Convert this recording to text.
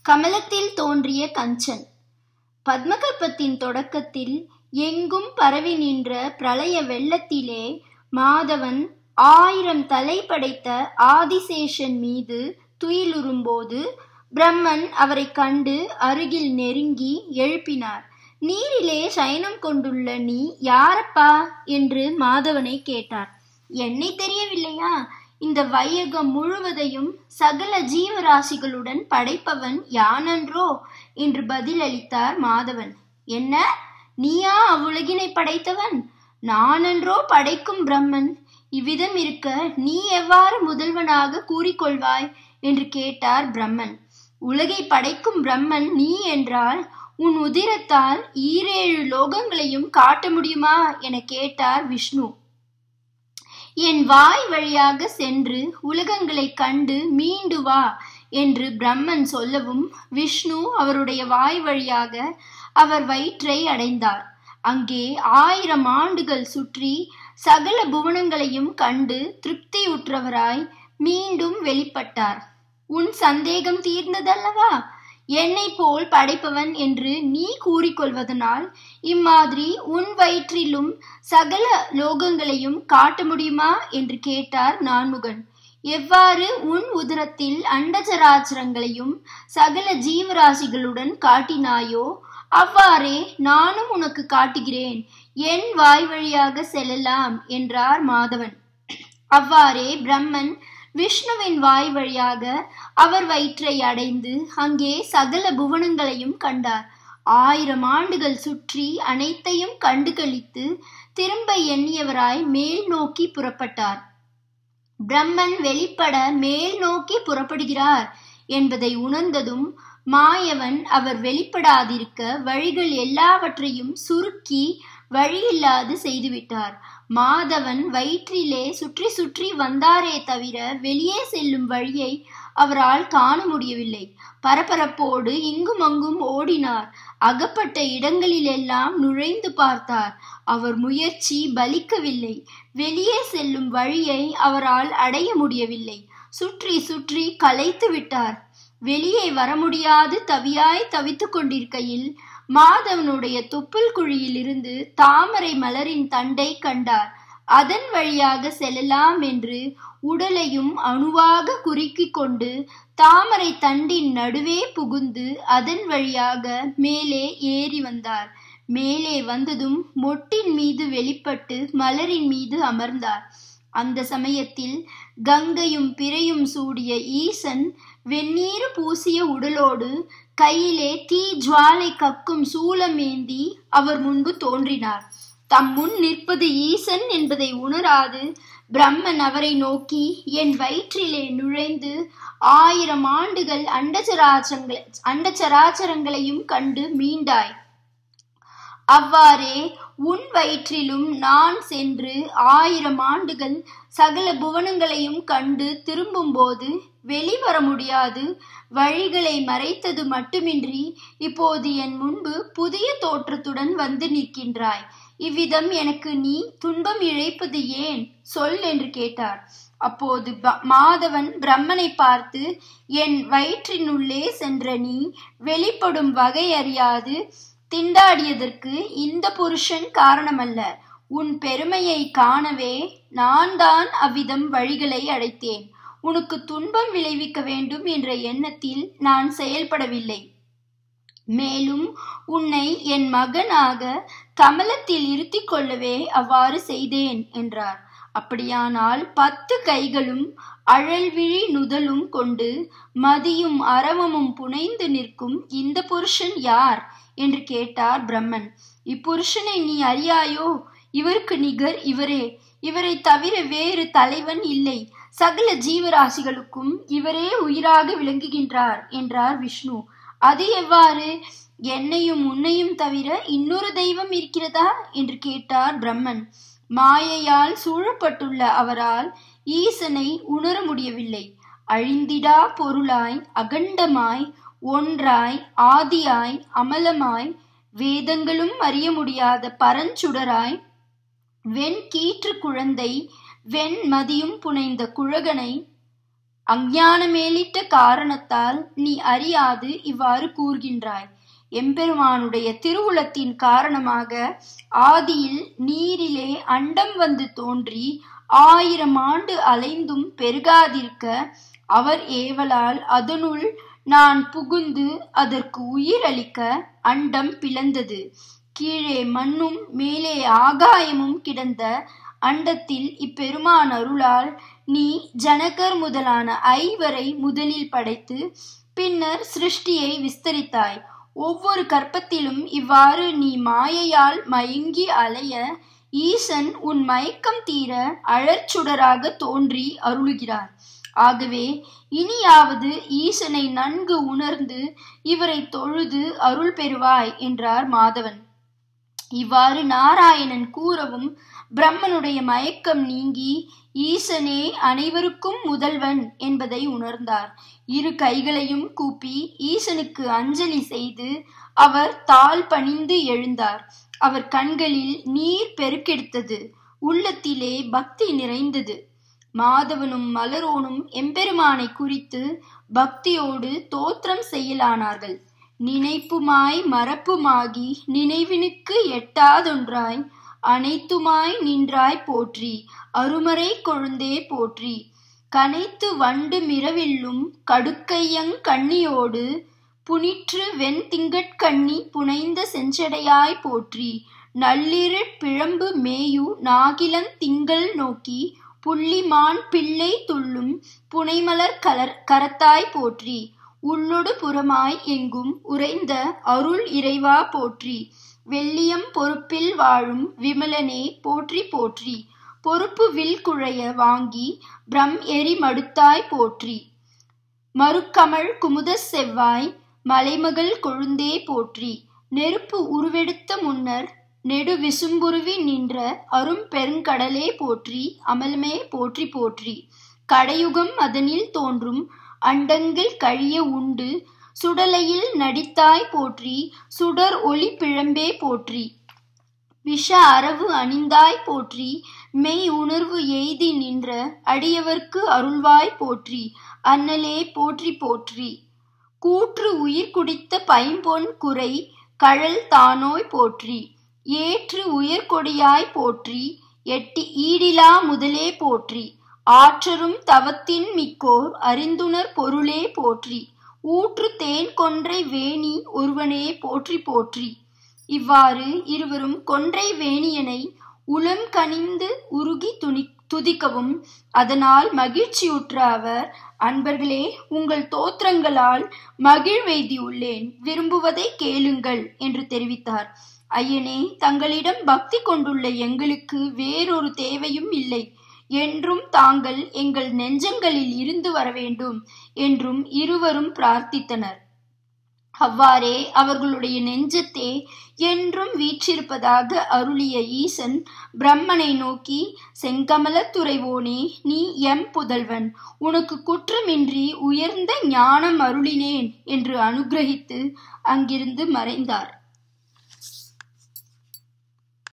கமலத்தில் தோன்றிய கஞ்சன் பத்மகல்பத்தின் தொடக்கத்தில் எங்கும் பரவி நின்ற பிரளய வெள்ளத்திலே மாதவன் ஆயிரம் தலை படைத்த ஆதிசேஷன் மீது துயிலுறும்போது பிரம்மன் அவரைக் கண்டு அருகில் நெருங்கி எழுப்பினார் நீரிலே சயனம் கொண்டுள்ள நீ யாரப்பா என்று மாதவனை கேட்டார் என்னை தெரியவில்லையா இந்த வையகம் முழுவதையும் சகல ஜீவராசிகளுடன் படைப்பவன் யானன்றோ என்று பதிலளித்தார் மாதவன் என்ன நீயா அவ்வுலகினை படைத்தவன் நானன்றோ படைக்கும் பிரம்மன் இவ்விதம் இருக்க நீ எவ்வாறு முதல்வனாக கூறிக்கொள்வாய் என்று கேட்டார் பிரம்மன் உலகை படைக்கும் பிரம்மன் நீ என்றால் உன் உதிரத்தால் ஈரேழு லோகங்களையும் காட்ட முடியுமா என கேட்டார் விஷ்ணு என் வாய் வழியாக சென்று உலகங்களை கண்டு மீண்டு வா என்று பிரம்மன் சொல்லவும் விஷ்ணு அவருடைய வாய் வழியாக அவர் வயிற்றை அடைந்தார் அங்கே ஆயிரம் ஆண்டுகள் சுற்றி சகல புவனங்களையும் கண்டு திருப்தியுற்றவராய் மீண்டும் வெளிப்பட்டார் உன் சந்தேகம் தீர்ந்ததல்லவா என்னை போல் படைப்பவன் என்று நீ கூறிக்கொள்வதனால் இம்மாதிரி உன் வயிற்றிலும் சகல லோகங்களையும் காட்ட முடியுமா என்று கேட்டார் நான்முகன் எவ்வாறு உன் உதரத்தில் அண்டஜராச்சரங்களையும் சகல ஜீவராசிகளுடன் காட்டினாயோ அவ்வாறே நானும் உனக்கு காட்டுகிறேன் என் வாய் வழியாக செல்லலாம் என்றார் மாதவன் அவ்வாறே பிரம்மன் விஷ்ணுவின் வாய் வழியாக அவர் வயிற்றை அடைந்து அங்கே சகல புவனங்களையும் கண்டார் ஆயிரம் ஆண்டுகள் சுற்றி அனைத்தையும் கண்டு கழித்து திரும்ப எண்ணியவராய் மேல் நோக்கி புறப்பட்டார் பிரம்மன் வெளிப்பட மேல் நோக்கி புறப்படுகிறார் என்பதை உணர்ந்ததும் மாயவன் அவர் வெளிப்படாதிருக்க வழிகள் எல்லாவற்றையும் சுருக்கி வழியில்லாது செய்துவிட்டார் மாதவன் வயிற்றிலே சுற்றி சுற்றி வந்தாரே தவிர வெளியே செல்லும் வழியை அவரால் காண முடியவில்லை பரபரப்போடு இங்கும் அங்கும் ஓடினார் அகப்பட்ட இடங்களிலெல்லாம் நுழைந்து பார்த்தார் அவர் முயற்சி பலிக்கவில்லை வெளியே செல்லும் வழியை அவரால் அடைய முடியவில்லை சுற்றி சுற்றி கலைத்து விட்டார் வெளியே வர முடியாது தவியாய் தவித்துக் கொண்டிருக்கையில் மாதவனுடைய தொப்புள் குழியிலிருந்து தாமரை மலரின் தண்டை கண்டார் அதன் வழியாக செல்லலாம் என்று உடலையும் அணுவாக குறுக்கிக் கொண்டு தாமரை தண்டின் நடுவே புகுந்து அதன் வழியாக மேலே ஏறி வந்தார் மேலே வந்ததும் மொட்டின் மீது வெளிப்பட்டு மலரின் மீது அமர்ந்தார் அந்த சமயத்தில் கங்கையும் பிறையும் சூடிய ஈசன் வெந்நீர் பூசிய உடலோடு கையிலே தீ ஜுவாலை கக்கும் சூளமேந்தி அவர் முன்பு தோன்றினார் தம் முன் நிற்பது ஈசன் என்பதை உணராது பிரம்மன் அவரை நோக்கி என் வயிற்றிலே நுழைந்து ஆயிரம் ஆண்டுகள் அண்டச்சராச்சரங்கள் அண்டச்சராச்சரங்களையும் கண்டு மீண்டாய் அவ்வாறே உன் வயிற்றிலும் நான் சென்று ஆயிரம் ஆண்டுகள் சகல புவனங்களையும் கண்டு திரும்பும்போது வெளிவர முடியாது வழிகளை மறைத்தது மட்டுமின்றி இப்போது என் முன்பு புதிய தோற்றத்துடன் வந்து நிற்கின்றாய் இவ்விதம் எனக்கு நீ துன்பம் இழைப்பது ஏன் சொல் என்று கேட்டார் அப்போது மாதவன் பிரம்மனை பார்த்து என் வயிற்றினுள்ளே சென்ற நீ வெளிப்படும் வகை அறியாது திண்டாடியதற்கு இந்த புருஷன் காரணமல்ல உன் பெருமையை காணவே நான் தான் அவ்விதம் வழிகளை அடைத்தேன் உனக்கு துன்பம் விளைவிக்க வேண்டும் என்ற எண்ணத்தில் நான் செயல்படவில்லை மேலும் உன்னை என் மகனாக கமலத்தில் இருத்தி கொள்ளவே அவ்வாறு செய்தேன் என்றார் அப்படியானால் பத்து கைகளும் அழல்விழி நுதலும் கொண்டு மதியும் அரவமும் புனைந்து நிற்கும் இந்த புருஷன் யார் என்று கேட்டார் பிரம்மன் இப்புருஷனை நீ அறியாயோ இவருக்கு நிகர் இவரே இவரை தவிர வேறு தலைவன் இல்லை சகல ஜீவராசிகளுக்கும் இவரே உயிராக விளங்குகின்றார் என்றார் விஷ்ணு அது எவ்வாறு என்னையும் உன்னையும் தவிர இன்னொரு தெய்வம் இருக்கிறதா என்று கேட்டார் பிரம்மன் மாயையால் சூழப்பட்டுள்ள அவரால் ஈசனை உணர முடியவில்லை அழிந்திடா பொருளாய் அகண்டமாய் ஒன்றாய் ஆதியாய் அமலமாய் வேதங்களும் அறிய முடியாத பரஞ்சுடராய் வெண் கீற்று குழந்தை வெண் மதியும் புனைந்த குழகனை அஞ்ஞானமேலிட்ட காரணத்தால் நீ அறியாது இவ்வாறு கூறுகின்றாய் எம்பெருமானுடைய திருவுளத்தின் காரணமாக ஆதியில் நீரிலே அண்டம் வந்து தோன்றி ஆயிரம் ஆண்டு அலைந்தும் பெருகாதிருக்க அவர் ஏவலால் அதனுள் நான் புகுந்து அதற்கு உயிரளிக்க அண்டம் பிளந்தது கீழே மண்ணும் மேலே ஆகாயமும் கிடந்த அண்டத்தில் இப்பெருமான் அருளால் நீ ஜனகர் முதலான ஐவரை முதலில் படைத்து பின்னர் சிருஷ்டியை விஸ்தரித்தாய் ஒவ்வொரு கற்பத்திலும் இவ்வாறு நீ மாயையால் மயங்கி அலைய ஈசன் உன் மயக்கம் தீர அழற்சுடராக தோன்றி அருளுகிறார் ஆகவே இனியாவது ஈசனை நன்கு உணர்ந்து இவரை தொழுது அருள் பெறுவாய் என்றார் மாதவன் இவ்வாறு நாராயணன் கூறவும் பிரம்மனுடைய மயக்கம் நீங்கி ஈசனே அனைவருக்கும் முதல்வன் என்பதை உணர்ந்தார் இரு கைகளையும் கூப்பி ஈசனுக்கு அஞ்சலி செய்து அவர் தாழ் பணிந்து எழுந்தார் அவர் கண்களில் நீர் பெருக்கெடுத்தது உள்ளத்திலே பக்தி நிறைந்தது மாதவனும் மலரோனும் எம்பெருமானை குறித்து பக்தியோடு தோற்றம் செய்யலானார்கள் நினைப்புமாய் மறப்புமாகி நினைவினுக்கு எட்டாதொன்றாய் அனைத்துமாய் நின்றாய் போற்றி அருமறை கொழுந்தே போற்றி கனைத்து வண்டு மிரவில்லும் கடுக்கையங் கண்ணியோடு புனிற்று வெண் திங்கட்கண்ணி புனைந்த செஞ்சடையாய் போற்றி நள்ளிரு பிழம்பு மேயு நாகிலன் திங்கள் நோக்கி புள்ளிமான் பிள்ளை துள்ளும் புனைமலர் கலர் கரத்தாய் போற்றி உள்ளொடு புறமாய் எங்கும் உறைந்த அருள் இறைவா போற்றி வெள்ளியம் பொறுப்பில் வாழும் விமலனே போற்றி போற்றி பொறுப்பு வில் குழைய வாங்கி பிரம் எரி மடுத்தாய் போற்றி மறுக்கமள் குமுத செவ்வாய் மலைமகள் கொழுந்தே போற்றி நெருப்பு உருவெடுத்த முன்னர் நெடு விசும்புருவி நின்ற அரும் பெருங்கடலே போற்றி அமலமே போற்றி போற்றி கடையுகம் அதனில் தோன்றும் அண்டங்கள் கழிய உண்டு சுடலையில் நடித்தாய் போற்றி சுடர் ஒளி பிழம்பே போற்றி விஷ அரவு அணிந்தாய் போற்றி மெய் உணர்வு எய்தி நின்ற அடியவர்க்கு அருள்வாய் போற்றி அன்னலே போற்றி போற்றி கூற்று உயிர் குடித்த பைம்பொன் குறை கழல் தானோய் போற்றி ஏற்று உயர்கொடியாய் போற்றி எட்டி ஈடிலா முதலே போற்றி ஆற்றரும் தவத்தின் மிக்கோர் அறிந்துணர் பொருளே போற்றி ஊற்று தேன் கொன்றை வேணி ஒருவனே போற்றி போற்றி இவ்வாறு இருவரும் கொன்றை வேணியனை உளம் கனிந்து உருகி துணி துதிக்கவும் அதனால் மகிழ்ச்சியுற்ற அவர் அன்பர்களே உங்கள் தோத்திரங்களால் மகிழ்வெய்தியுள்ளேன் விரும்புவதை கேளுங்கள் என்று தெரிவித்தார் ஐயனே தங்களிடம் பக்தி கொண்டுள்ள எங்களுக்கு வேறொரு தேவையும் இல்லை என்றும் தாங்கள் எங்கள் நெஞ்சங்களில் இருந்து வர வேண்டும் என்றும் இருவரும் பிரார்த்தித்தனர் அவ்வாறே அவர்களுடைய நெஞ்சத்தே என்றும் வீற்றிருப்பதாக அருளிய ஈசன் பிரம்மனை நோக்கி செங்கமலத்துறைவோனே நீ எம் புதல்வன் உனக்கு குற்றமின்றி உயர்ந்த ஞானம் அருளினேன் என்று அனுகிரகித்து அங்கிருந்து மறைந்தார்